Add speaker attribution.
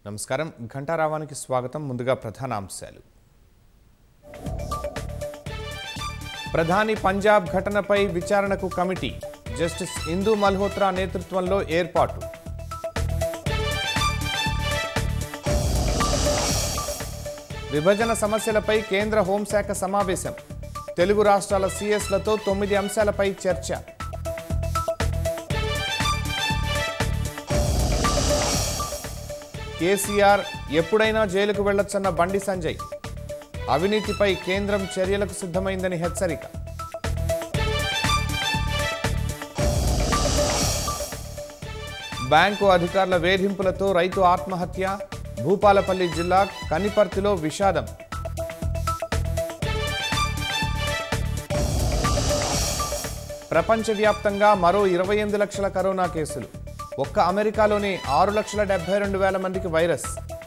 Speaker 1: నమస్కారం ఘంటారావానికి స్వాగతం ముందుగా ప్రధాన అంశాలు ప్రధాని పంజాబ్ ఘటనపై విచారణకు కమిటీ జస్టిస్ ఇందు మల్హోత్రా నేతృత్వంలో ఏర్పాటు విభజన సమస్యలపై కేంద్ర హోంశాఖ సమావేశం తెలుగు రాష్ట్రాల సీఎస్లతో తొమ్మిది అంశాలపై చర్చ కేసీఆర్ ఎప్పుడైనా జైలుకు వెళ్లొచ్చన్న బండి సంజయ్ అవినీతిపై కేంద్రం చర్యలకు సిద్ధమైందని హెచ్చరిక బ్యాంకు అధికారుల వేధింపులతో రైతు ఆత్మహత్య భూపాలపల్లి జిల్లా కనిపర్తిలో విషాదం ప్రపంచవ్యాప్తంగా మరో ఇరవై ఎనిమిది లక్షల కరోనా కేసులు ఒక్క అమెరికాలోనే ఆరు లక్షల డెబ్బై రెండు వేల మందికి వైరస్